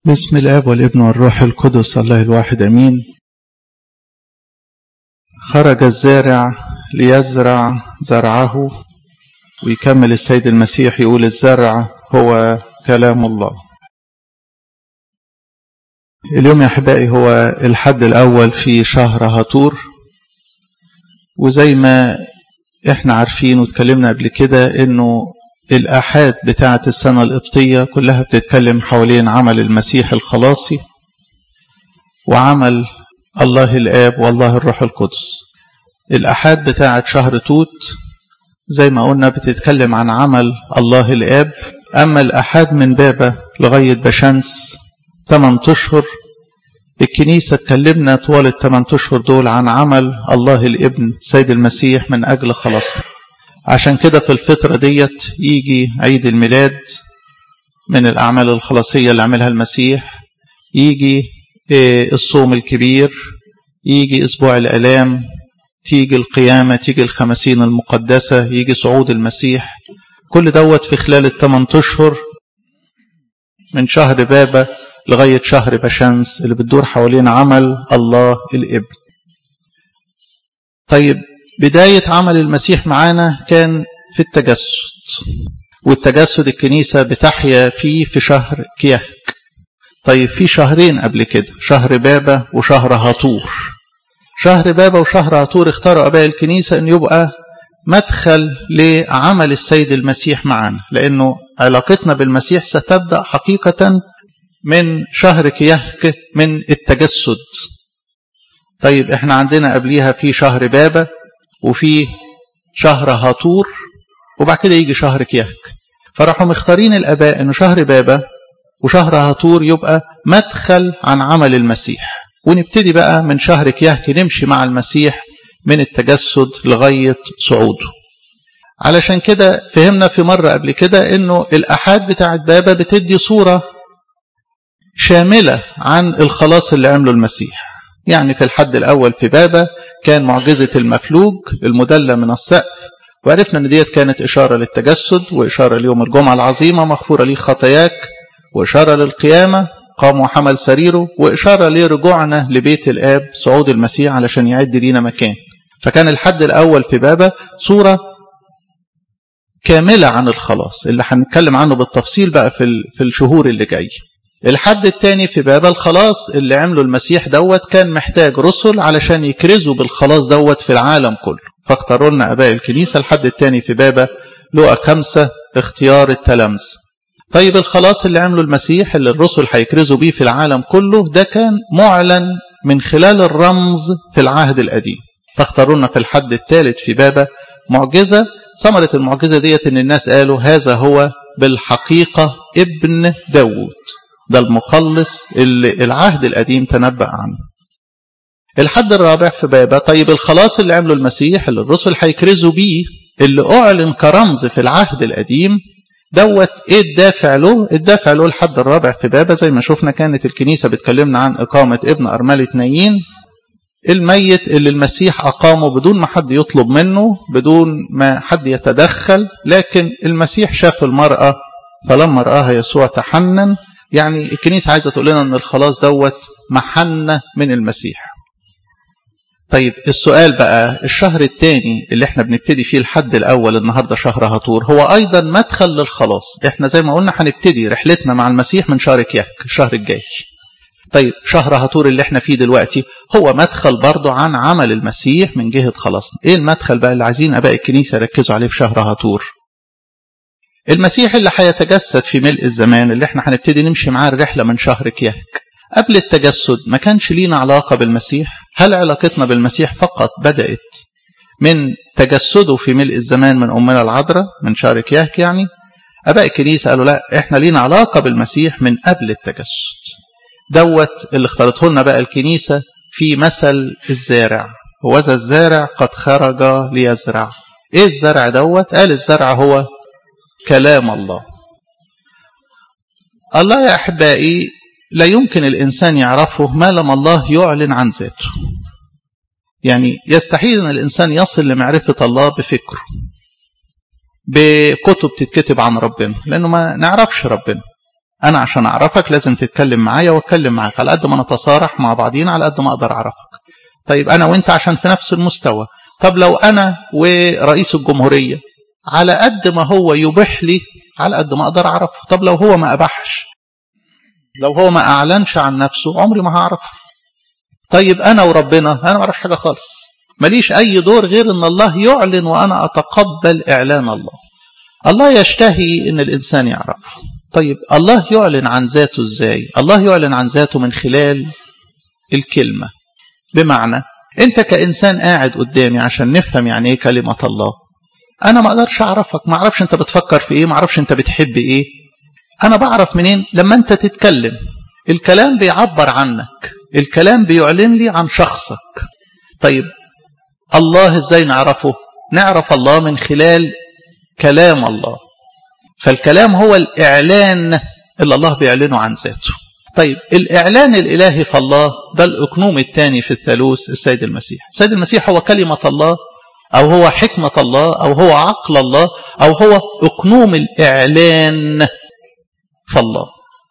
بسم الاب والابن والروح القدس الله الواحد امين خرج الزارع ليزرع زرعه ويكمل السيد المسيح يقول الزرع هو كلام الله اليوم يا احبائي هو الحد الاول في شهر هطور وزي ما احنا عارفين واتكلمنا قبل كده انه الآحاد بتاعة السنة القبطية كلها بتتكلم حوالين عمل المسيح الخلاصي وعمل الله الآب والله الروح القدس الآحاد بتاعة شهر توت زي ما قلنا بتتكلم عن عمل الله الآب أما الآحاد من بابا لغاية بشمس 8 أشهر الكنيسة اتكلمنا طوال الثمان أشهر دول عن عمل الله الابن سيد المسيح من أجل خلاصنا عشان كده في الفترة ديت يجي عيد الميلاد من الأعمال الخلاصية اللي عملها المسيح يجي الصوم الكبير يجي أسبوع الألام تيجي القيامة تيجي الخمسين المقدسة يجي صعود المسيح كل دوت في خلال الثمان أشهر من شهر بابا لغاية شهر بشمس اللي بتدور حوالين عمل الله الابن طيب بداية عمل المسيح معانا كان في التجسد والتجسد الكنيسة بتحيا فيه في شهر كيهك طيب في شهرين قبل كده شهر بابا وشهر هطور شهر بابا وشهر هطور اختاروا أباء الكنيسة أن يبقى مدخل لعمل السيد المسيح معنا لأنه علاقتنا بالمسيح ستبدأ حقيقة من شهر كيهك من التجسد طيب احنا عندنا قبليها في شهر بابا وفي شهر هطور وبعد كده يجي شهر كيهك فراحوا مختارين الاباء انه شهر بابا وشهر هطور يبقى مدخل عن عمل المسيح ونبتدي بقى من شهر كيهك نمشي مع المسيح من التجسد لغاية صعوده علشان كده فهمنا في مرة قبل كده انه الأحاد بتاعت بابا بتدي صورة شاملة عن الخلاص اللي عمله المسيح يعني في الحد الأول في بابا كان معجزة المفلوج المدلة من السقف وعرفنا أن ديت كانت إشارة للتجسد وإشارة ليوم الجمعة العظيمة مغفورة لي خطاياك وإشارة للقيامة قام وحمل سريره وإشارة لرجوعنا لبيت الآب صعود المسيح علشان يعد لينا مكان فكان الحد الأول في بابا صورة كاملة عن الخلاص اللي هنتكلم عنه بالتفصيل بقى في في الشهور اللي جايه الحد الثاني في باب الخلاص اللي عمله المسيح دوت كان محتاج رسل علشان يكرزوا بالخلاص دوت في العالم كله فاختاروا لنا اباء الكنيسه الحد الثاني في بابا لقى خمسه اختيار التلامذه طيب الخلاص اللي عمله المسيح اللي الرسل هيكرزوا بيه في العالم كله ده كان معلن من خلال الرمز في العهد القديم فاختاروا لنا في الحد الثالث في بابا معجزه ثمره المعجزه ديت ان الناس قالوا هذا هو بالحقيقه ابن داوود ده المخلص اللي العهد القديم تنبأ عنه الحد الرابع في بابا طيب الخلاص اللي عمله المسيح اللي الرسل هيكرزوا بيه اللي أعلن كرمز في العهد القديم دوت ايه الدافع له الدافع له الحد الرابع في بابا زي ما شفنا كانت الكنيسة بتكلمنا عن إقامة ابن أرملة نايين الميت اللي المسيح أقامه بدون ما حد يطلب منه بدون ما حد يتدخل لكن المسيح شاف المرأة فلما رآها يسوع تحنن يعني الكنيسة عايزة تقول لنا ان الخلاص دوت محنة من المسيح طيب السؤال بقى الشهر الثاني اللي احنا بنبتدي فيه الحد الاول النهاردة شهر هطور هو ايضا مدخل للخلاص احنا زي ما قلنا هنبتدي رحلتنا مع المسيح من شهر كياك الشهر الجاي طيب شهر هطور اللي احنا فيه دلوقتي هو مدخل برضه عن عمل المسيح من جهة خلاصنا ايه المدخل بقى اللي عايزين اباء الكنيسة يركزوا عليه في شهر هطور المسيح اللي هيتجسد في ملء الزمان اللي احنا هنبتدي نمشي معاه الرحلة من شهر كياك قبل التجسد ما كانش لينا علاقة بالمسيح هل علاقتنا بالمسيح فقط بدأت من تجسده في ملء الزمان من أمنا العذراء من شهر كياك يعني أباء الكنيسة قالوا لا احنا لينا علاقة بالمسيح من قبل التجسد دوت اللي اختارته لنا بقى الكنيسة في مثل الزارع وذا الزارع قد خرج ليزرع ايه الزرع دوت قال الزرع هو كلام الله الله يا أحبائي لا يمكن الإنسان يعرفه ما لم الله يعلن عن ذاته يعني يستحيل أن الإنسان يصل لمعرفة الله بفكره بكتب تتكتب عن ربنا لأنه ما نعرفش ربنا انا عشان اعرفك لازم تتكلم معايا واتكلم معاك على قد ما نتصارح مع بعضينا على قد ما اقدر اعرفك طيب انا وانت عشان في نفس المستوى طب لو انا ورئيس الجمهوريه على قد ما هو يبيح لي على قد ما اقدر اعرفه طب لو هو ما اباحش لو هو ما اعلنش عن نفسه عمري ما هعرفه طيب انا وربنا انا ما اعرفش حاجه خالص ماليش اي دور غير ان الله يعلن وانا اتقبل اعلان الله الله يشتهي ان الانسان يعرفه طيب الله يعلن عن ذاته ازاي الله يعلن عن ذاته من خلال الكلمه بمعنى انت كانسان قاعد قدامي عشان نفهم يعني ايه كلمه الله انا ما اقدرش اعرفك ما اعرفش انت بتفكر في ايه ما اعرفش انت بتحب ايه انا بعرف منين لما انت تتكلم الكلام بيعبر عنك الكلام بيعلن لي عن شخصك طيب الله ازاي نعرفه نعرف الله من خلال كلام الله فالكلام هو الاعلان اللي الله بيعلنه عن ذاته طيب الإعلان الإلهي في الله ده الأقنوم الثاني في الثالوث السيد المسيح السيد المسيح هو كلمة الله أو هو حكمة الله أو هو عقل الله أو هو أقنوم الإعلان في الله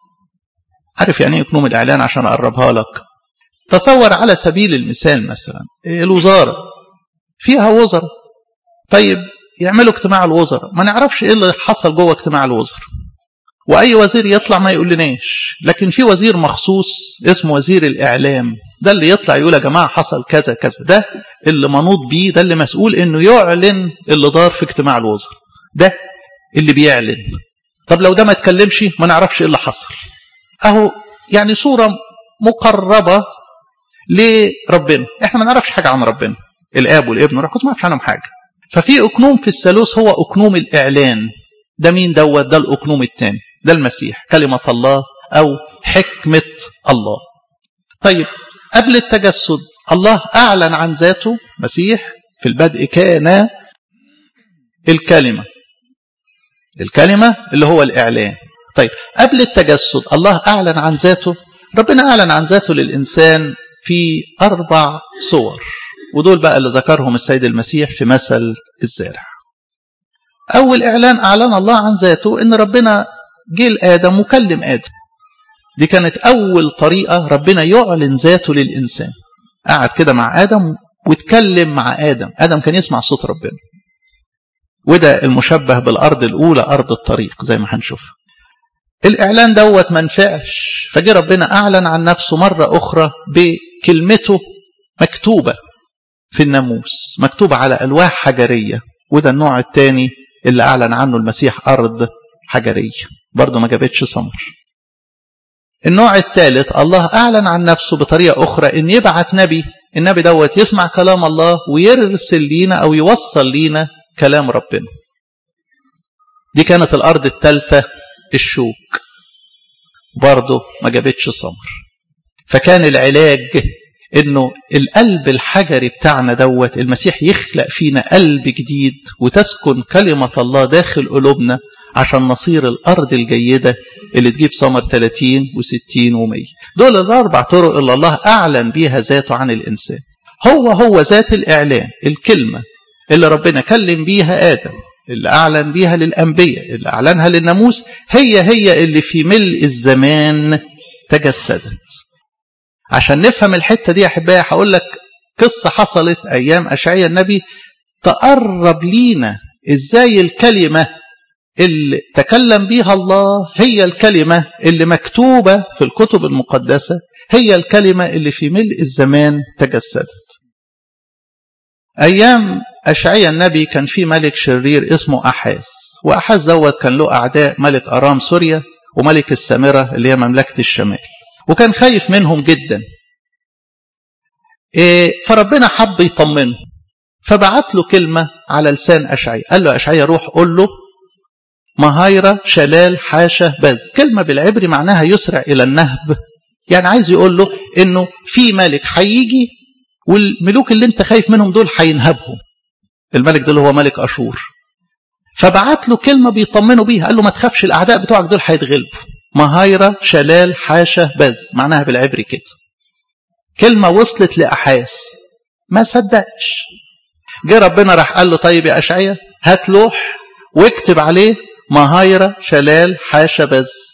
عارف يعني ايه أقنوم الإعلان عشان أقربها لك تصور على سبيل المثال مثلا الوزارة فيها وزراء طيب يعملوا اجتماع الوزراء ما نعرفش ايه اللي حصل جوه اجتماع الوزراء واي وزير يطلع ما يقول لناش لكن في وزير مخصوص اسمه وزير الاعلام ده اللي يطلع يقول يا جماعه حصل كذا كذا ده اللي منوط بيه ده اللي مسؤول انه يعلن اللي دار في اجتماع الوزراء ده اللي بيعلن طب لو ده ما اتكلمش ما نعرفش ايه اللي حصل اهو يعني صوره مقربه لربنا احنا ما نعرفش حاجه عن ربنا الاب والابن والروح القدس ما نعرفش عنهم حاجه ففي اقنوم في الثالوث هو اقنوم الاعلان ده مين دوت ده الاقنوم الثاني ده المسيح كلمة الله أو حكمة الله طيب قبل التجسد الله أعلن عن ذاته مسيح في البدء كان الكلمة الكلمة اللي هو الإعلان طيب قبل التجسد الله أعلن عن ذاته ربنا أعلن عن ذاته للإنسان في أربع صور ودول بقى اللي ذكرهم السيد المسيح في مثل الزارع أول إعلان أعلن الله عن ذاته إن ربنا جه لآدم وكلم آدم دي كانت أول طريقة ربنا يعلن ذاته للإنسان قعد كده مع آدم واتكلم مع آدم آدم كان يسمع صوت ربنا وده المشبه بالأرض الأولى أرض الطريق زي ما هنشوف الإعلان دوت ما نفعش فجه ربنا أعلن عن نفسه مرة أخرى بكلمته مكتوبة في الناموس مكتوبة على ألواح حجرية وده النوع الثاني اللي أعلن عنه المسيح أرض حجرية برضه ما جابتش ثمر النوع الثالث الله أعلن عن نفسه بطريقة أخرى إن يبعت نبي النبي دوت يسمع كلام الله ويرسل لينا أو يوصل لينا كلام ربنا دي كانت الأرض الثالثة الشوك برضه ما جابتش ثمر فكان العلاج انه القلب الحجري بتاعنا دوت المسيح يخلق فينا قلب جديد وتسكن كلمة الله داخل قلوبنا عشان نصير الأرض الجيدة اللي تجيب ثمر 30 و60 و100 دول الأربع طرق اللي الله أعلن بيها ذاته عن الإنسان هو هو ذات الإعلان الكلمة اللي ربنا كلم بيها آدم اللي أعلن بيها للأنبياء اللي أعلنها للناموس هي هي اللي في ملء الزمان تجسدت عشان نفهم الحتة دي يا أحبائي هقول لك قصة حصلت أيام أشعيا النبي تقرب لينا إزاي الكلمة اللي تكلم بيها الله هي الكلمة اللي مكتوبة في الكتب المقدسة هي الكلمة اللي في ملء الزمان تجسدت أيام أشعيا النبي كان في ملك شرير اسمه أحاز وأحاز دوت كان له أعداء ملك أرام سوريا وملك السامرة اللي هي مملكة الشمال وكان خايف منهم جدا إيه فربنا حب يطمنه فبعت له كلمة على لسان أشعيا قال له أشعيا روح قول له مهايرة شلال حاشة بز كلمة بالعبري معناها يسرع إلى النهب يعني عايز يقول له إنه في ملك هيجي والملوك اللي انت خايف منهم دول هينهبهم الملك ده اللي هو ملك أشور فبعت له كلمة بيطمنوا بيها قال له ما تخافش الأعداء بتوعك دول هيتغلبوا مهايرة شلال حاشة بز معناها بالعبري كده كلمة وصلت لأحاس ما صدقش جه ربنا راح قال له طيب يا أشعية هات لوح واكتب عليه مهايرة شلال حاشة بز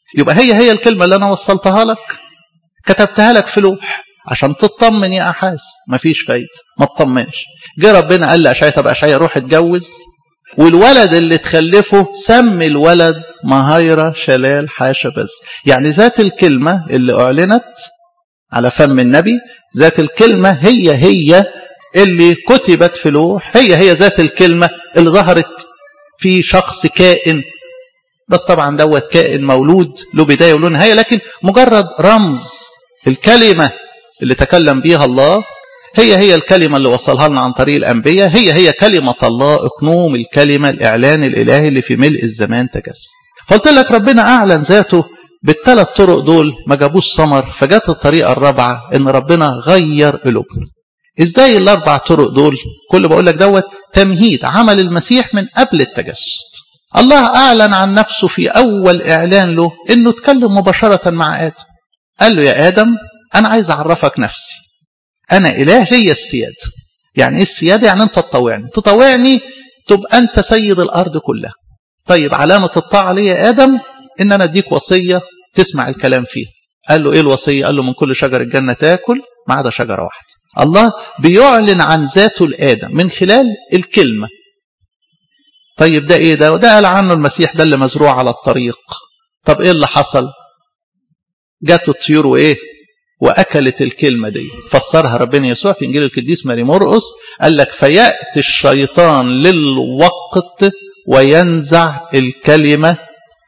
يبقى هي هي الكلمة اللي أنا وصلتها لك كتبتها لك في لوح عشان تطمن يا أحاس مفيش فايدة ما تطمنش جه ربنا قال لأشعيا طب أشعيا روح اتجوز والولد اللي تخلفه سمي الولد مهيرة شلال حاشا بس يعني ذات الكلمة اللي أعلنت على فم النبي ذات الكلمة هي هي اللي كتبت في لوح هي هي ذات الكلمة اللي ظهرت في شخص كائن بس طبعا دوت كائن مولود له بداية وله نهاية لكن مجرد رمز الكلمة اللي تكلم بيها الله هي هي الكلمة اللي وصلها لنا عن طريق الأنبياء هي هي كلمة الله اقنوم الكلمة الإعلان الإلهي اللي في ملء الزمان تجسد فقلت لك ربنا أعلن ذاته بالثلاث طرق دول ما جابوش ثمر فجت الطريقة الرابعة إن ربنا غير قلوبنا إزاي الأربع طرق دول كل بقول لك دوت تمهيد عمل المسيح من قبل التجسد الله أعلن عن نفسه في أول إعلان له إنه اتكلم مباشرة مع آدم قال له يا آدم أنا عايز أعرفك نفسي أنا إله لي السيادة يعني إيه السيادة يعني أنت تطوعني تطوعني تبقى أنت سيد الأرض كلها طيب علامة الطاعة لي يا آدم إن أنا أديك وصية تسمع الكلام فيها قال له إيه الوصية قال له من كل شجر الجنة تاكل ما عدا شجرة واحدة الله بيعلن عن ذاته لآدم من خلال الكلمة طيب ده إيه ده وده قال عنه المسيح ده اللي مزروع على الطريق طب إيه اللي حصل جات الطيور وإيه وأكلت الكلمة دي فسرها ربنا يسوع في إنجيل القديس ماري مرقس قال لك فيأتي الشيطان للوقت وينزع الكلمة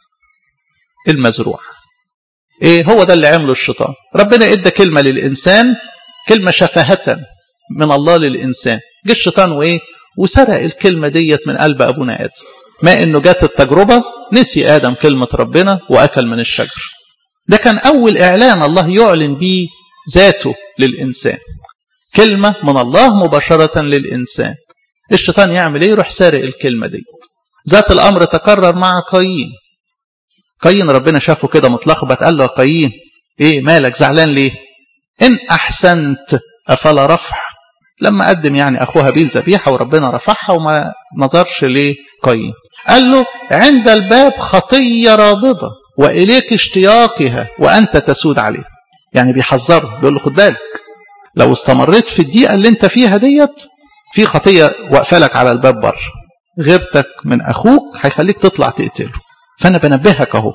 المزروعة ايه هو ده اللي عمله الشيطان ربنا ادى كلمة للإنسان كلمة شفاهة من الله للإنسان جه الشيطان وايه وسرق الكلمة ديت من قلب أبونا آدم ما إنه جات التجربة نسي آدم كلمة ربنا وأكل من الشجر ده كان أول إعلان الله يعلن به ذاته للإنسان كلمة من الله مباشرة للإنسان الشيطان يعمل إيه يروح سارق الكلمة دي ذات الأمر تكرر مع قايين قايين ربنا شافه كده متلخبط قال له يا قايين إيه مالك زعلان ليه إن أحسنت أفلا رفح لما قدم يعني أخوها هابيل ذبيحة وربنا رفعها وما نظرش لقايين قال له عند الباب خطية رابضة وإليك اشتياقها وأنت تسود عليه يعني بيحذره بيقول له خد بالك لو استمريت في الدقيقة اللي انت فيها ديت في خطية واقفة لك على الباب بره غيرتك من أخوك هيخليك تطلع تقتله فأنا بنبهك أهو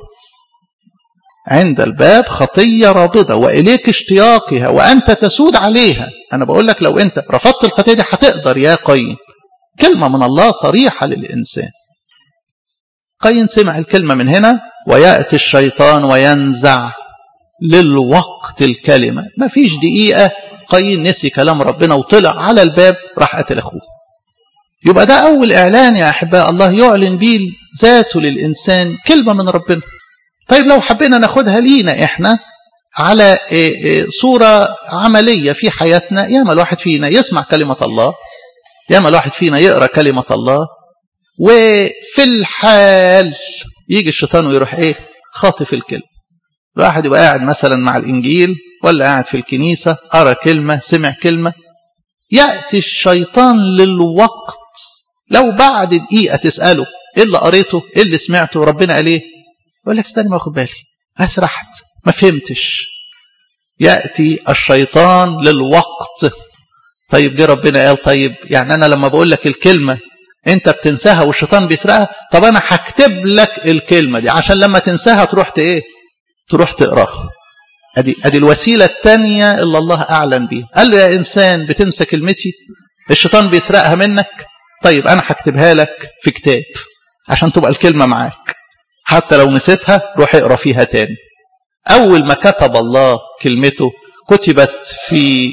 عند الباب خطية رابضة وإليك اشتياقها وأنت تسود عليها أنا بقول لك لو أنت رفضت الخطية دي هتقدر يا قايين كلمة من الله صريحة للإنسان قايين سمع الكلمة من هنا ويأتي الشيطان وينزع للوقت الكلمة ما فيش دقيقة قايين نسي كلام ربنا وطلع على الباب راح قتل أخوه يبقى ده أول إعلان يا أحباء الله يعلن بيه ذاته للإنسان كلمة من ربنا طيب لو حبينا ناخدها لينا إحنا على صورة عملية في حياتنا ياما الواحد فينا يسمع كلمة الله ياما الواحد فينا يقرأ كلمة الله وفي الحال يجي الشيطان ويروح ايه خاطف الكلمة الواحد يبقى قاعد مثلا مع الإنجيل ولا قاعد في الكنيسة قرأ كلمة سمع كلمة يأتي الشيطان للوقت لو بعد دقيقة تسأله ايه اللي قريته ايه اللي سمعته ربنا قال ايه يقول لك استنى ما اخد بالي اسرحت ما فهمتش يأتي الشيطان للوقت طيب جه ربنا قال طيب يعني انا لما بقول لك الكلمة انت بتنساها والشيطان بيسرقها طب انا هكتب لك الكلمة دي عشان لما تنساها تروح ايه تروح تقراها ادي ادي الوسيلة الثانية اللي الله اعلن بيها قال له يا انسان بتنسى كلمتي الشيطان بيسرقها منك طيب انا هكتبها لك في كتاب عشان تبقى الكلمة معاك حتى لو نسيتها روح اقرا فيها تاني اول ما كتب الله كلمته كتبت في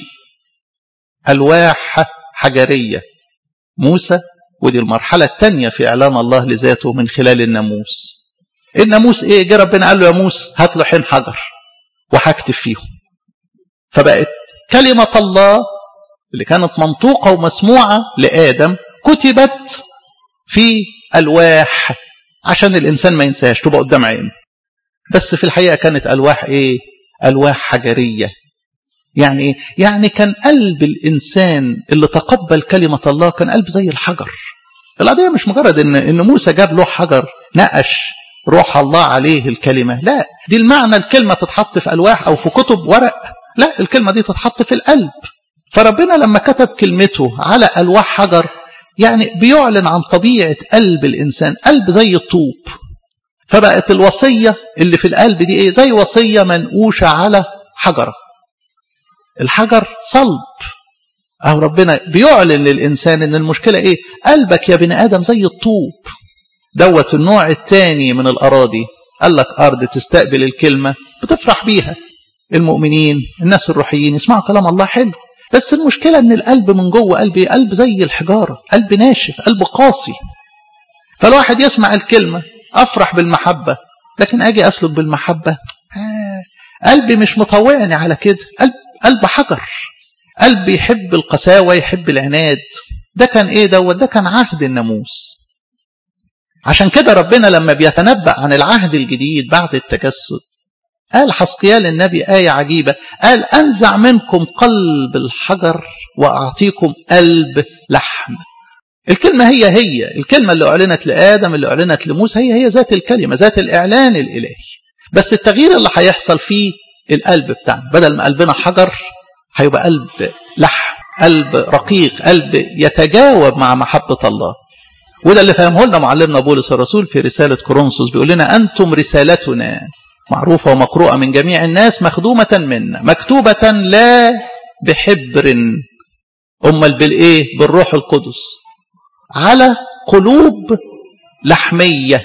الواح حجرية موسى ودي المرحلة الثانية في إعلان الله لذاته من خلال الناموس الناموس إيه جه ربنا قال له يا موسى هات له حين حجر وهكتب فيهم فبقت كلمة الله اللي كانت منطوقة ومسموعة لآدم كتبت في ألواح عشان الإنسان ما ينساهاش تبقى قدام عينه بس في الحقيقة كانت ألواح إيه ألواح حجرية يعني إيه؟ يعني كان قلب الإنسان اللي تقبل كلمة الله كان قلب زي الحجر القضية مش مجرد إن إن موسى جاب له حجر نقش روح الله عليه الكلمة لا دي المعنى الكلمة تتحط في ألواح أو في كتب ورق لا الكلمة دي تتحط في القلب فربنا لما كتب كلمته على ألواح حجر يعني بيعلن عن طبيعة قلب الإنسان قلب زي الطوب فبقت الوصية اللي في القلب دي إيه زي وصية منقوشة على حجرة الحجر صلب أو ربنا بيعلن للإنسان إن المشكلة إيه قلبك يا بني آدم زي الطوب دوت النوع الثاني من الأراضي قال لك أرض تستقبل الكلمة بتفرح بيها المؤمنين الناس الروحيين يسمعوا كلام الله حلو بس المشكلة ان القلب من جوه قلب قلب زي الحجارة قلب ناشف قلب قاسي فالواحد يسمع الكلمة افرح بالمحبة لكن اجي اسلك بالمحبة آه قلبي مش مطوعني على كده قلب, قلب حجر قلب يحب القساوة يحب العناد ده كان ايه دوت ده كان عهد الناموس عشان كده ربنا لما بيتنبأ عن العهد الجديد بعد التجسد قال حسقيال النبي آية عجيبة قال أنزع منكم قلب الحجر وأعطيكم قلب لحم الكلمة هي هي الكلمة اللي أعلنت لآدم اللي أعلنت لموسى هي هي ذات الكلمة ذات الإعلان الإلهي بس التغيير اللي هيحصل فيه القلب بتاعنا بدل ما قلبنا حجر هيبقى قلب لحم قلب رقيق قلب يتجاوب مع محبة الله وده اللي فهمه لنا معلمنا بولس الرسول في رسالة كورنثوس بيقول لنا أنتم رسالتنا معروفة ومقروءة من جميع الناس مخدومة منا مكتوبة لا بحبر أمال بالإيه بالروح القدس على قلوب لحمية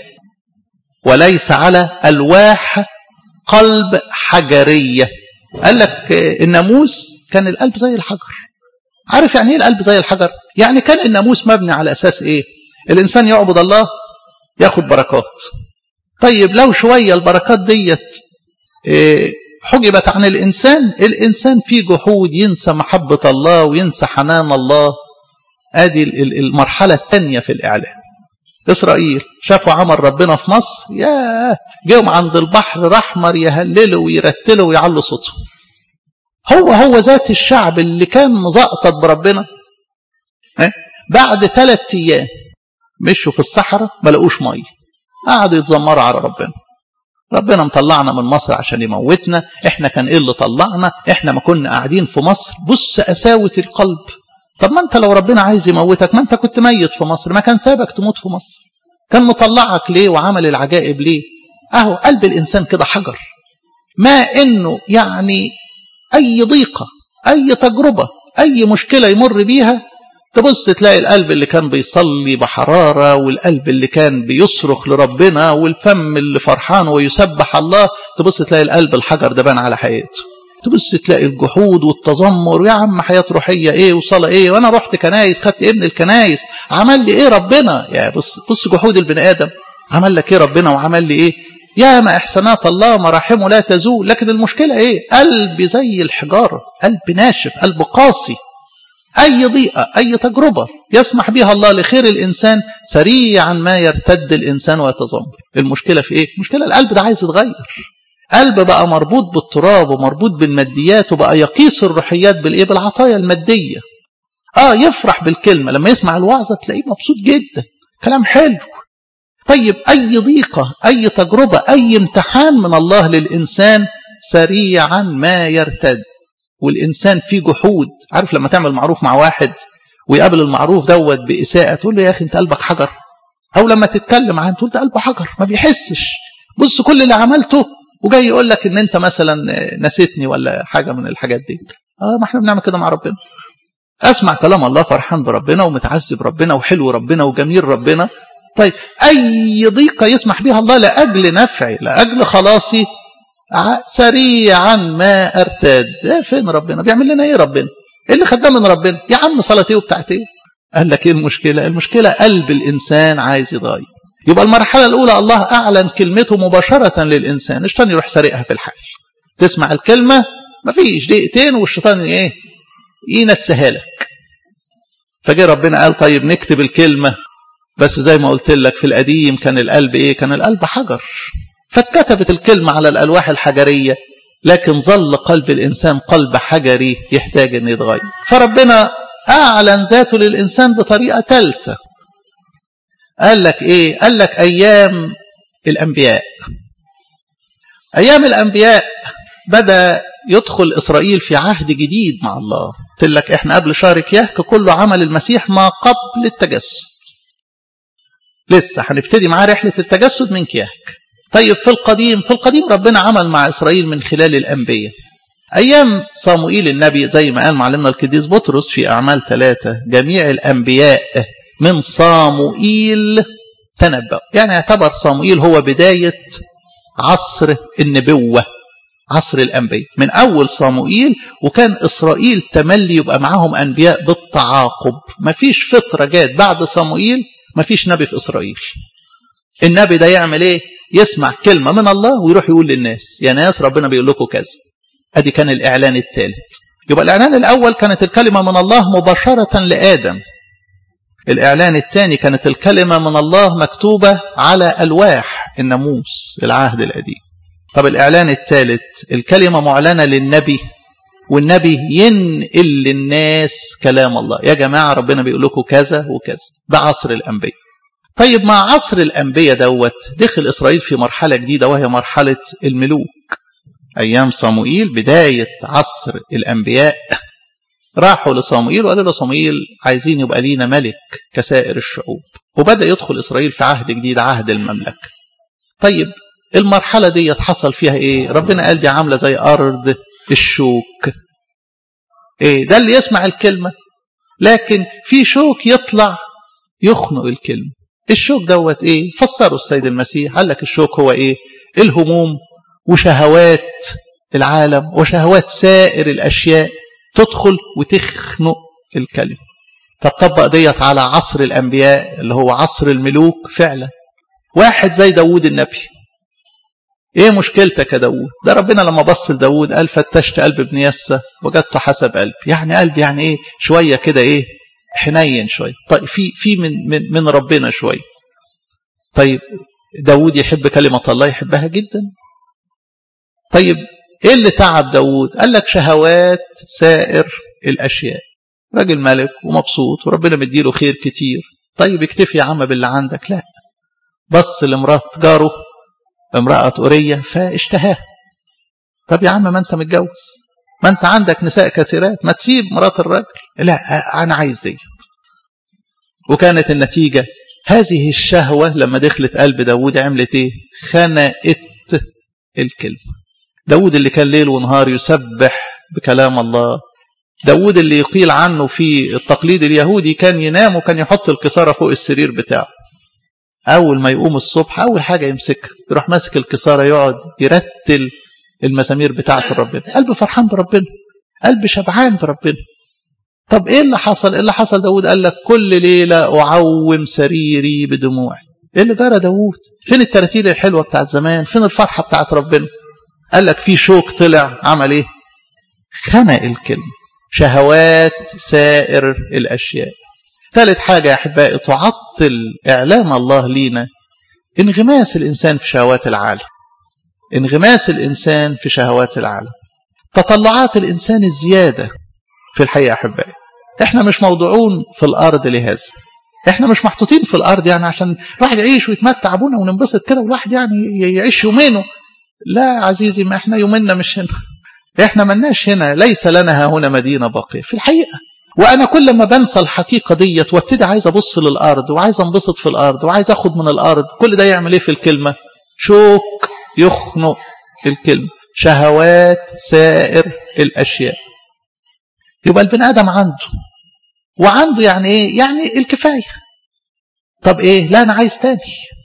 وليس على ألواح قلب حجرية قال لك الناموس كان القلب زي الحجر عارف يعني ايه القلب زي الحجر يعني كان الناموس مبني على أساس ايه الإنسان يعبد الله ياخد بركات طيب لو شوية البركات ديت حجبت عن الإنسان الإنسان في جحود ينسى محبة الله وينسى حنان الله ادي المرحلة الثانية في الإعلان إسرائيل شافوا عمل ربنا في مصر يا جيهم عند البحر الأحمر يهللوا ويرتلوا ويعلوا صوتهم هو هو ذات الشعب اللي كان مزقطط بربنا بعد ثلاث أيام مشوا في الصحراء ما لقوش ميه قعدوا يتذمروا على ربنا ربنا مطلعنا من مصر عشان يموتنا احنا كان ايه اللي طلعنا احنا ما كنا قاعدين في مصر بص قساوة القلب طب ما انت لو ربنا عايز يموتك ما انت كنت ميت في مصر ما كان سابك تموت في مصر كان مطلعك ليه وعمل العجائب ليه اهو قلب الانسان كده حجر ما انه يعني اي ضيقة اي تجربة اي مشكلة يمر بيها تبص تلاقي القلب اللي كان بيصلي بحرارة والقلب اللي كان بيصرخ لربنا والفم اللي فرحان ويسبح الله تبص تلاقي القلب الحجر ده بان على حقيقته تبص تلاقي الجحود والتذمر يا عم حياة روحية ايه وصلاة ايه وانا رحت كنايس خدت ابن الكنايس عمل لي ايه ربنا يا بص بص جحود البني ادم عمل لك ايه ربنا وعمل لي ايه يا ما احسانات الله مراحمه لا تزول لكن المشكلة ايه قلب زي الحجارة قلب ناشف قلب قاسي أي ضيقة أي تجربة يسمح بها الله لخير الإنسان سريعا ما يرتد الإنسان ويتذمر المشكلة في إيه؟ المشكلة القلب ده عايز يتغير قلب بقى مربوط بالتراب ومربوط بالماديات وبقى يقيس الروحيات بالإيه؟ بالعطايا المادية آه يفرح بالكلمة لما يسمع الوعظة تلاقيه مبسوط جدا كلام حلو طيب أي ضيقة أي تجربة أي امتحان من الله للإنسان سريعا ما يرتد والإنسان فيه جحود عارف لما تعمل معروف مع واحد ويقابل المعروف دوت بإساءة تقول له يا أخي أنت قلبك حجر أو لما تتكلم عنه تقول ده قلبه حجر ما بيحسش بص كل اللي عملته وجاي يقول لك ان انت مثلا نسيتني ولا حاجه من الحاجات دي اه ما احنا بنعمل كده مع ربنا اسمع كلام الله فرحان بربنا ومتعذب ربنا وحلو ربنا وجميل ربنا طيب اي ضيقه يسمح بها الله لاجل نفعي لاجل خلاصي سريعا ما ارتاد فين ربنا بيعمل لنا ايه ربنا ايه اللي خدام من ربنا يا عم صلاتي وبتاعت ايه قال لك ايه المشكله المشكله قلب الانسان عايز يتغير يبقى المرحله الاولى الله اعلن كلمته مباشره للانسان الشيطان يروح سارقها في الحال تسمع الكلمه مفيش دقيقتين والشيطان ايه ينسيها لك فجاء ربنا قال طيب نكتب الكلمه بس زي ما قلت لك في القديم كان القلب ايه كان القلب حجر فاتكتبت الكلمة على الألواح الحجرية لكن ظل قلب الإنسان قلب حجري يحتاج أن يتغير فربنا أعلن ذاته للإنسان بطريقة ثالثة قال لك إيه قال لك أيام الأنبياء أيام الأنبياء بدأ يدخل إسرائيل في عهد جديد مع الله قلت لك إحنا قبل شهر كياك كله عمل المسيح ما قبل التجسد لسه هنبتدي معاه رحلة التجسد من كياك طيب في القديم في القديم ربنا عمل مع إسرائيل من خلال الأنبياء أيام صموئيل النبي زي ما قال معلمنا القديس بطرس في أعمال ثلاثة جميع الأنبياء من صاموئيل تنبأ يعني اعتبر صاموئيل هو بداية عصر النبوة عصر الأنبياء من أول صاموئيل وكان إسرائيل تملي يبقى معاهم أنبياء بالتعاقب مفيش فترة جات بعد صاموئيل مفيش نبي في إسرائيل النبي ده يعمل إيه يسمع كلمة من الله ويروح يقول للناس يا ناس ربنا بيقول لكم كذا ادي كان الاعلان الثالث يبقى الاعلان الاول كانت الكلمه من الله مباشره لادم الاعلان الثاني كانت الكلمه من الله مكتوبه على الواح الناموس العهد القديم طب الاعلان الثالث الكلمه معلنه للنبي والنبي ينقل للناس كلام الله يا جماعه ربنا بيقول لكم كذا وكذا ده عصر الانبياء طيب مع عصر الانبياء دوت دخل اسرائيل في مرحله جديده وهي مرحله الملوك أيام صموئيل بداية عصر الأنبياء راحوا لصموئيل وقالوا له صموئيل عايزين يبقى لينا ملك كسائر الشعوب وبدأ يدخل إسرائيل في عهد جديد عهد المملكة طيب المرحلة دي حصل فيها إيه ربنا قال دي عاملة زي أرض الشوك إيه ده اللي يسمع الكلمة لكن في شوك يطلع يخنق الكلمة الشوك دوت إيه فسره السيد المسيح قال لك الشوك هو إيه الهموم وشهوات العالم وشهوات سائر الأشياء تدخل وتخنق الكلمة تطبق ديت على عصر الأنبياء اللي هو عصر الملوك فعلا واحد زي داود النبي ايه مشكلتك يا داود ده ربنا لما بص لداود قال فتشت قلب ابن يسى وجدته حسب قلبي يعني قلب يعني ايه شوية كده ايه حنين شوية طيب في في من من من ربنا شوية طيب داود يحب كلمة الله يحبها جدا طيب ايه اللي تعب داود قال لك شهوات سائر الاشياء راجل ملك ومبسوط وربنا مديله خير كتير طيب اكتفي يا عم باللي عندك لا بص لمرات جاره امرأة أورية فاشتهاها طب يا عم ما انت متجوز ما انت عندك نساء كثيرات ما تسيب مرات الراجل لا انا عايز ديت وكانت النتيجة هذه الشهوة لما دخلت قلب داود عملت ايه خنقت الكلمة داود اللي كان ليل ونهار يسبح بكلام الله داود اللي يقيل عنه في التقليد اليهودي كان ينام وكان يحط الكسارة فوق السرير بتاعه أول ما يقوم الصبح أول حاجة يمسكها يروح ماسك الكسارة يقعد يرتل المزامير بتاعته ربنا قلب فرحان بربنا قلب شبعان بربنا طب ايه اللي حصل ايه اللي حصل داود قال لك كل ليلة أعوم سريري بدموعي ايه اللي جرى داود فين التراتيل الحلوة بتاعت زمان فين الفرحة بتاعت ربنا قال لك في شوك طلع عمل ايه خنق الكلمة شهوات سائر الأشياء ثالث حاجة يا أحبائي تعطل إعلام الله لينا انغماس الإنسان في شهوات العالم انغماس الإنسان في شهوات العالم تطلعات الإنسان الزيادة في الحقيقة أحبائي احنا مش موضوعون في الأرض لهذا احنا مش محطوطين في الأرض يعني عشان الواحد يعيش ويتمتع بونا وننبسط كده والواحد يعني يعيش يومينه لا عزيزي ما احنا يومنا مش هنا احنا ملناش هنا ليس لنا هنا مدينة باقية في الحقيقة وانا كل ما بنسى الحقيقة ديت وابتدي عايز ابص للارض وعايز انبسط في الارض وعايز اخد من الارض كل ده يعمل ايه في الكلمة شوك يخنق الكلمة شهوات سائر الاشياء يبقى البني ادم عنده وعنده يعني ايه يعني الكفاية طب ايه لا انا عايز تاني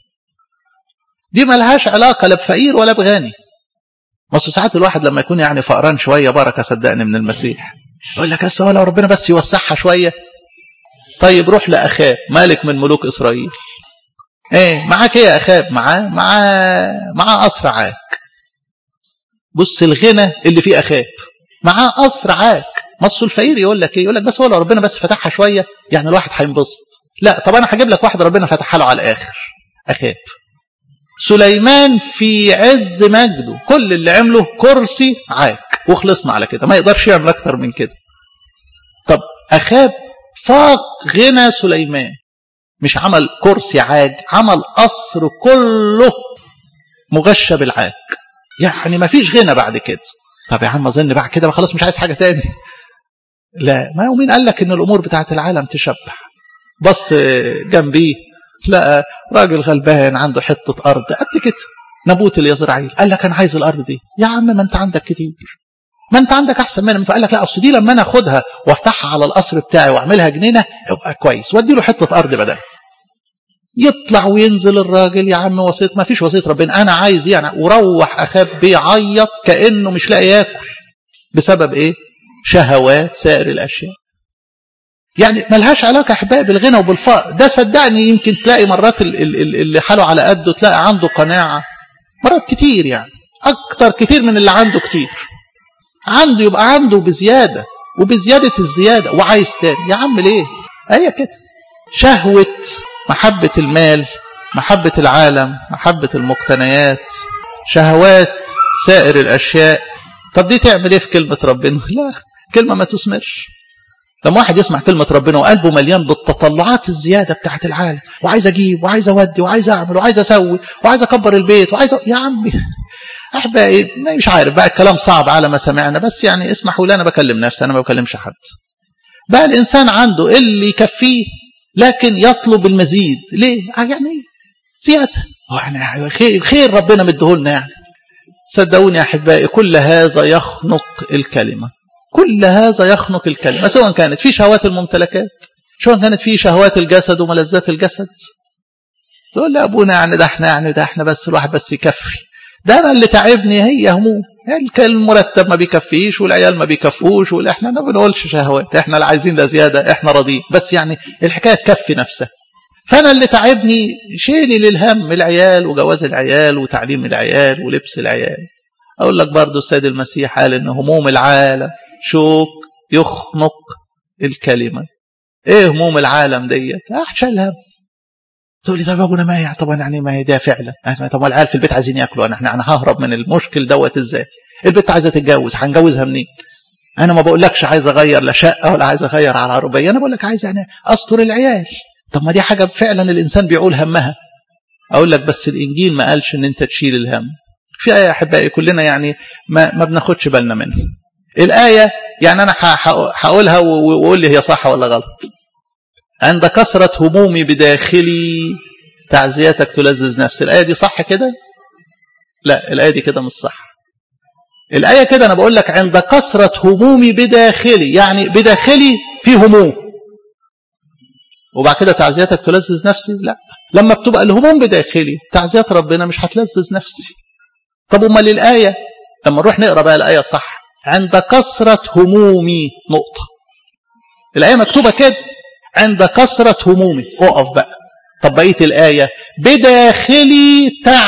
دي ملهاش علاقة لا بفقير ولا بغني بس ساعات الواحد لما يكون يعني فقران شوية بركة صدقني من المسيح يقول لك بس لو ربنا بس يوسعها شوية طيب روح لأخاب مالك من ملوك إسرائيل ايه معاك ايه يا أخاب معاه معاه معاه قصر عاك بص الغنى اللي فيه أخاب معاه قصر عاك مصر الفقير يقول لك ايه يقول لك بس هو لو ربنا بس فتحها شوية يعني الواحد هينبسط لا طب انا هجيب لك واحد ربنا فتحها له على الاخر أخاب سليمان في عز مجده كل اللي عمله كرسي عاك وخلصنا على كده ما يقدرش يعمل اكتر من كده طب اخاب فاق غنى سليمان مش عمل كرسي عاج عمل قصر كله مغشى بالعاج يعني ما فيش غنى بعد كده طب يا عم اظن بعد كده خلاص مش عايز حاجه تاني لا ما هو مين قال لك ان الامور بتاعت العالم تشبع بص جنبيه لقى راجل غلبان عنده حته ارض قد كده نبوت اليزرعيل قال لك انا عايز الارض دي يا عم ما انت عندك كتير ما انت عندك احسن منها فقال لك لا اصل دي لما انا اخدها وافتحها على القصر بتاعي واعملها جنينه يبقى كويس وادي له حته ارض بدل يطلع وينزل الراجل يا عم وسيط ما فيش وسيط ربنا انا عايز يعني وروح اخاب بيعيط كانه مش لاقي ياكل بسبب ايه شهوات سائر الاشياء يعني ملهاش علاقة أحبائي بالغنى وبالفقر ده صدقني يمكن تلاقي مرات اللي حاله على قده تلاقي عنده قناعة مرات كتير يعني أكتر كتير من اللي عنده كتير عنده يبقى عنده بزيادة وبزيادة الزيادة وعايز تاني يا عم ليه هي كده شهوة محبة المال محبة العالم محبة المقتنيات شهوات سائر الأشياء طب دي تعمل ايه في كلمة ربنا لا كلمة ما تثمرش لما واحد يسمع كلمة ربنا وقلبه مليان بالتطلعات الزيادة بتاعت العالم وعايز أجيب وعايز أودي وعايز أعمل وعايز أسوي وعايز أكبر البيت وعايز أ... يا عمي أحبائي مش عارف بقى الكلام صعب على ما سمعنا بس يعني اسمحوا لي أنا بكلم نفسي أنا ما بكلمش حد بقى الإنسان عنده اللي يكفيه لكن يطلب المزيد ليه؟ يعني زيادة يعني خير, خير ربنا مديهولنا يعني صدقوني يا أحبائي كل هذا يخنق الكلمة كل هذا يخنق الكلمة سواء كانت في شهوات الممتلكات سواء كانت في شهوات الجسد وملذات الجسد تقول لي أبونا يعني ده احنا يعني ده احنا بس الواحد بس يكفي ده أنا اللي تعبني هي هموم المرتب ما بيكفيش والعيال ما بيكفوش واحنا ما بنقولش شهوات احنا اللي عايزين ده زيادة احنا راضيين بس يعني الحكاية تكفي نفسها فأنا اللي تعبني شيلي للهم العيال وجواز العيال وتعليم العيال ولبس العيال أقول لك برضو السيد المسيح قال إن هموم العالم شوك يخنق الكلمة ايه هموم العالم ديت احشى الهم تقول لي طب يا ابونا ما يعني طبعا يعني ما هي ده فعلا احنا طب العيال في البيت عايزين ياكلوا انا احنا انا ههرب من المشكل دوت ازاي البنت عايزه تتجوز هنجوزها منين انا ما بقولكش عايز اغير لا شقه ولا عايز اغير على عربيه انا بقول لك عايز يعني استر العيال طب ما دي حاجه فعلا الانسان بيعول همها اقول لك بس الانجيل ما قالش ان انت تشيل الهم في ايه يا احبائي كلنا يعني ما ما بناخدش بالنا منها الآية يعني أنا هقولها وقول لي هي صح ولا غلط عند كثرة همومي بداخلي تعزيتك تلذذ نفسي الآية دي صح كده لا الآية دي كده مش صح الآية كده أنا بقول لك عند كثرة همومي بداخلي يعني بداخلي في هموم وبعد كده تعزيتك تلذذ نفسي لا لما بتبقى الهموم بداخلي تعزيات ربنا مش هتلذذ نفسي طب امال الآية لما نروح نقرا بقى الآية صح عند كثرة همومي نقطة الآية مكتوبة كده عند كثرة همومي اقف بقى طب بقية الآية بداخلي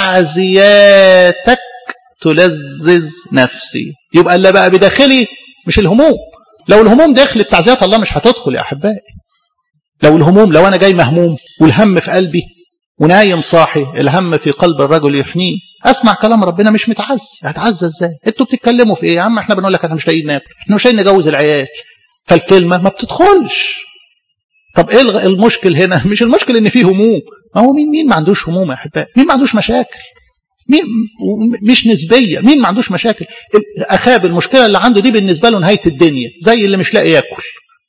تعزياتك تلذذ نفسي يبقى اللي بقى بداخلي مش الهموم لو الهموم دخلت تعزيات الله مش هتدخل يا أحبائي لو الهموم لو أنا جاي مهموم والهم في قلبي ونايم صاحي الهم في قلب الرجل يحنيه اسمع كلام ربنا مش متعزي هتعزى ازاي انتوا بتتكلموا في ايه يا عم احنا بنقول لك احنا مش لاقيين ناكل احنا مش لاقيين نجوز العيال فالكلمه ما بتدخلش طب ايه المشكل هنا مش المشكل ان فيه هموم ما هو مين مين ما عندوش هموم يا احبائي مين ما عندوش مشاكل مين مش نسبيه مين ما عندوش مشاكل اخاب المشكله اللي عنده دي بالنسبه له نهايه الدنيا زي اللي مش لاقي ياكل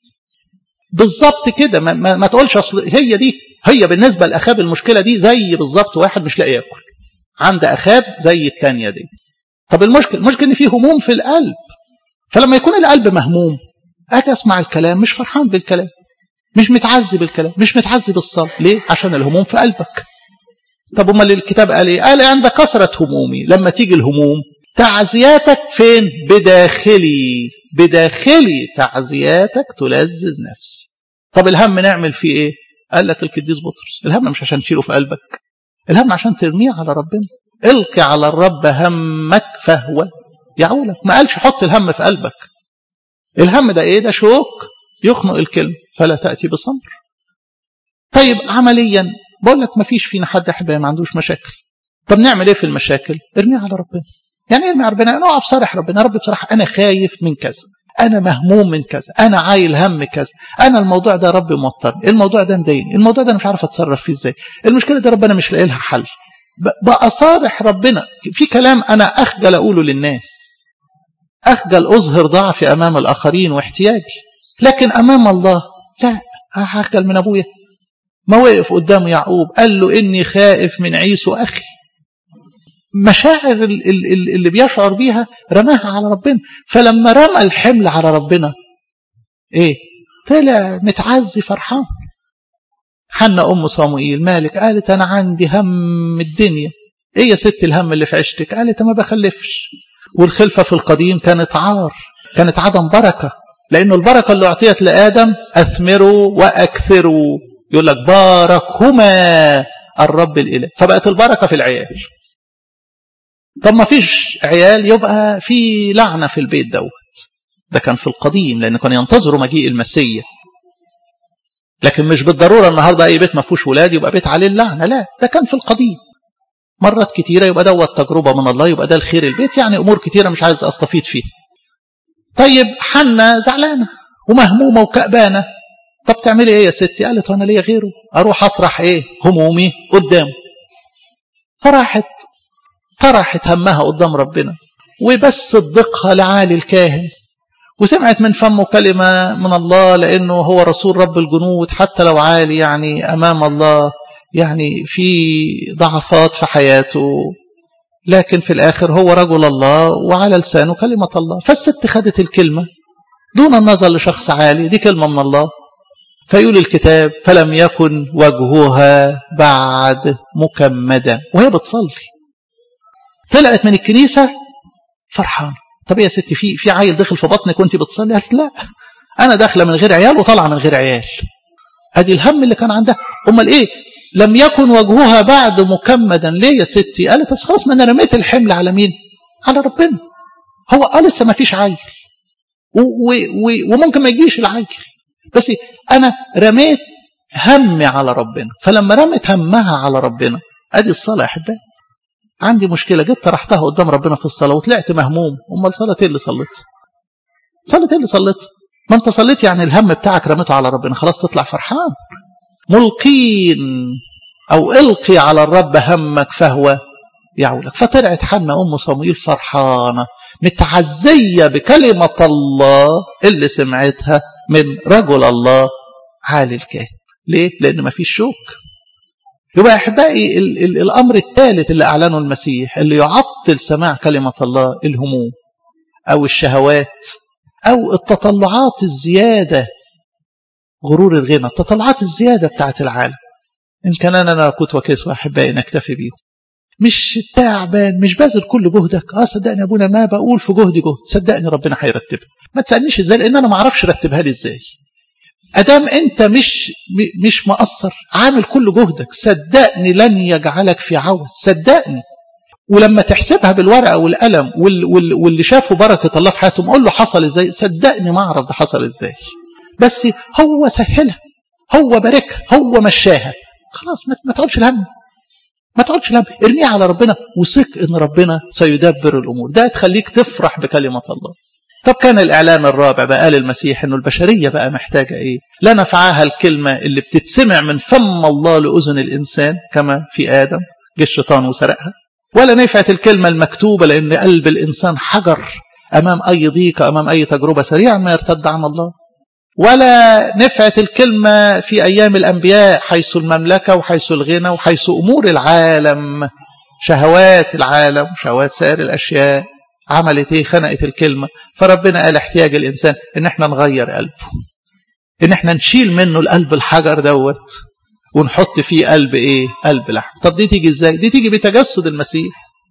بالظبط كده ما, ما, ما تقولش اصل هي دي هي بالنسبه لاخاب المشكله دي زي بالظبط واحد مش لاقي ياكل عند اخاب زي الثانيه دي طب المشكل المشكله ان في هموم في القلب فلما يكون القلب مهموم اجي اسمع الكلام مش فرحان بالكلام مش متعزي بالكلام مش متعزي بالصلاه ليه عشان الهموم في قلبك طب امال الكتاب قال ايه قال عند كثره همومي لما تيجي الهموم تعزياتك فين بداخلي بداخلي تعزياتك تلذذ نفسي طب الهم نعمل فيه ايه قال لك القديس بطرس الهم مش عشان تشيله في قلبك الهم عشان ترميه على ربنا القي على الرب همك فهو يعولك ما قالش حط الهم في قلبك الهم ده ايه ده شوك يخنق الكلمة فلا تأتي بصبر طيب عمليا بقول لك ما فيش فينا حد احبائي ما عندوش مشاكل طب نعمل ايه في المشاكل ارميها على ربنا يعني ارمي على ربنا نقف صارح ربنا رب بصراحة انا خايف من كذا انا مهموم من كذا انا عايل هم كذا انا الموضوع ده ربي موترني الموضوع ده مضايقني الموضوع ده انا مش عارف اتصرف فيه ازاي المشكله دي ربنا مش لاقي لها حل بقى صارح ربنا في كلام أنا أخجل أقوله للناس أخجل أظهر ضعفي أمام الآخرين واحتياجي لكن أمام الله لا هخجل من أبويا ما وقف قدام يعقوب قال له إني خائف من عيسو أخي مشاعر اللي بيشعر بيها رماها على ربنا فلما رمى الحمل على ربنا ايه طلع متعزي فرحان حنا ام صموئيل مالك قالت انا عندي هم الدنيا ايه يا ست الهم اللي في عشتك قالت ما بخلفش والخلفه في القديم كانت عار كانت عدم بركه لانه البركه اللي اعطيت لادم اثمروا واكثروا يقول لك باركهما الرب الاله فبقت البركه في العيال طب ما فيش عيال يبقى في لعنة في البيت دوت ده كان في القديم لأن كانوا ينتظروا مجيء المسيح لكن مش بالضرورة النهاردة أي بيت ما فيهوش ولاد يبقى بيت عليه اللعنة لا ده كان في القديم مرات كتيرة يبقى دوت تجربة من الله يبقى ده الخير البيت يعني أمور كتيرة مش عايز أستفيد فيها طيب حنة زعلانة ومهمومة وكأبانة طب تعملي ايه يا ستي قالت وانا ليا غيره اروح اطرح ايه همومي قدامه فراحت طرحت همها قدام ربنا وبس صدقها لعالي الكاهن وسمعت من فمه كلمة من الله لأنه هو رسول رب الجنود حتى لو عالي يعني أمام الله يعني في ضعفات في حياته لكن في الآخر هو رجل الله وعلى لسانه كلمة الله فالست خدت الكلمة دون النظر لشخص عالي دي كلمة من الله فيقول الكتاب فلم يكن وجهها بعد مكمدا وهي بتصلي طلعت من الكنيسة فرحانة طب يا ستي في في عيل دخل في بطنك وانت بتصلي قالت لا انا داخله من غير عيال وطالعه من غير عيال ادي الهم اللي كان عندها امال ايه لم يكن وجهها بعد مكمدا ليه يا ستي قالت بس خلاص ما انا رميت الحمل على مين على ربنا هو اه لسه ما فيش عيل وممكن ما يجيش العيل بس انا رميت همي على ربنا فلما رمت همها على ربنا ادي الصلاه يا احبائي عندي مشكلة جيت طرحتها قدام ربنا في الصلاة وطلعت مهموم أمال صلاة إيه اللي صليت صلاة إيه اللي صليت ما أنت صليت يعني الهم بتاعك رميته على ربنا خلاص تطلع فرحان ملقين أو القي على الرب همك فهو يعولك فطلعت حنا أم صمويل فرحانة متعزية بكلمة الله اللي سمعتها من رجل الله عالي الكاهن ليه؟ لأن ما فيش شوك يبقى يا احبائي ال ال الامر الثالث اللي اعلنه المسيح اللي يعطل سماع كلمه الله الهموم او الشهوات او التطلعات الزياده غرور الغنى التطلعات الزياده بتاعت العالم ان كان انا كنت وكيس واحبائي نكتفي بيهم مش تعبان مش باذل كل جهدك اه صدقني يا ابونا ما بقول في جهدي جهد صدقني ربنا هيرتبها ما تسالنيش ازاي لان انا ما اعرفش رتبها لي ازاي ادام انت مش مش مقصر عامل كل جهدك صدقني لن يجعلك في عوز صدقني ولما تحسبها بالورقه والقلم وال وال واللي شافوا بركه الله في حياتهم قول له حصل ازاي صدقني ما اعرف ده حصل ازاي بس هو سهلها هو باركها هو مشاها خلاص ما تقعدش الهم ما تقعدش الهم ارميها على ربنا وثق ان ربنا سيدبر الامور ده تخليك تفرح بكلمه الله طب كان الإعلان الرابع بقى قال المسيح أنه البشرية بقى محتاجة إيه لا نفعها الكلمة اللي بتتسمع من فم الله لأذن الإنسان كما في آدم جه الشيطان وسرقها ولا نفعت الكلمة المكتوبة لأن قلب الإنسان حجر أمام أي ضيقة أمام أي تجربة سريعا ما يرتد عن الله ولا نفعت الكلمة في أيام الأنبياء حيث المملكة وحيث الغنى وحيث أمور العالم شهوات العالم شهوات سائر الأشياء عملت ايه خنقت الكلمة فربنا قال احتياج الإنسان ان احنا نغير قلبه ان احنا نشيل منه القلب الحجر دوت ونحط فيه قلب ايه قلب لحم طب دي تيجي ازاي دي تيجي بتجسد المسيح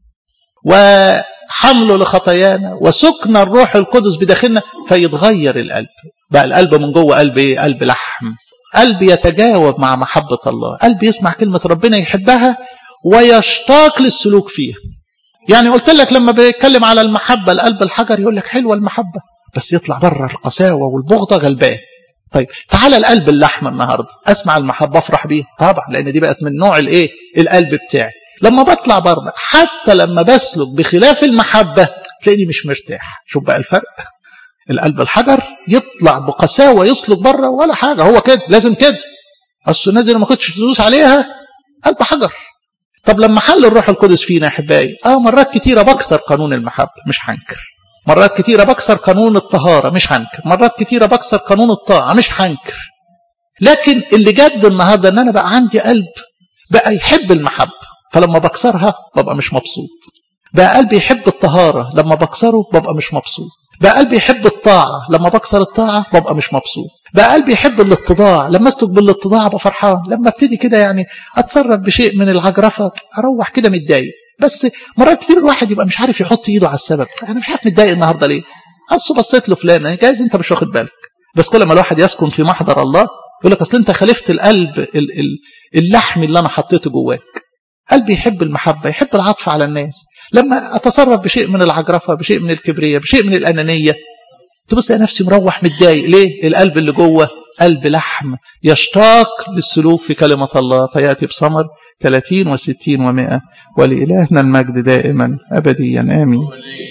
وحمله لخطايانا وسكن الروح القدس بداخلنا فيتغير القلب بقى القلب من جوه قلب ايه قلب لحم قلب يتجاوب مع محبة الله قلب يسمع كلمة ربنا يحبها ويشتاق للسلوك فيها يعني قلت لك لما بيتكلم على المحبة القلب الحجر يقول لك حلوة المحبة بس يطلع بره القساوة والبغضة غلبان طيب تعالى القلب اللحمة النهاردة اسمع المحبة افرح بيه طبعا لان دي بقت من نوع الايه القلب بتاعي لما بطلع بره حتى لما بسلك بخلاف المحبة تلاقيني مش مرتاح شوف بقى الفرق القلب الحجر يطلع بقساوة يسلك بره ولا حاجة هو كده لازم كده اصل الناس ما كنتش تدوس عليها قلب حجر طب لما حل الروح القدس فينا يا احبائي اه مرات كتيره بكسر قانون المحبه مش هنكر مرات كتيره بكسر قانون الطهاره مش هنكر مرات كتيره بكسر قانون الطاعه مش هنكر لكن اللي جد النهارده ان انا بقى عندي قلب بقى يحب المحبه فلما بكسرها ببقى مش مبسوط بقى قلبي يحب الطهارة لما بكسره ببقى مش مبسوط بقى قلبي يحب الطاعة لما بكسر الطاعة ببقى مش مبسوط بقى قلبي يحب الاتضاع لما اسلك بالاتضاع ابقى فرحان لما ابتدي كده يعني اتصرف بشيء من العجرفة اروح كده متضايق بس مرات كتير الواحد يبقى مش عارف يحط ايده على السبب انا مش عارف متضايق النهارده ليه اصل بصيت له فلان جايز انت مش واخد بالك بس كل ما الواحد يسكن في محضر الله يقول لك اصل انت خالفت القلب اللحم اللي انا حطيته جواك قلبي يحب المحبه يحب العطف على الناس لما اتصرف بشيء من العجرفه بشيء من الكبريه بشيء من الانانيه تبص يا نفسي مروح متضايق ليه القلب اللي جوه قلب لحم يشتاق للسلوك في كلمه الله فياتي بثمر 30 و60 و100 ولإلهنا المجد دائما أبديا آمين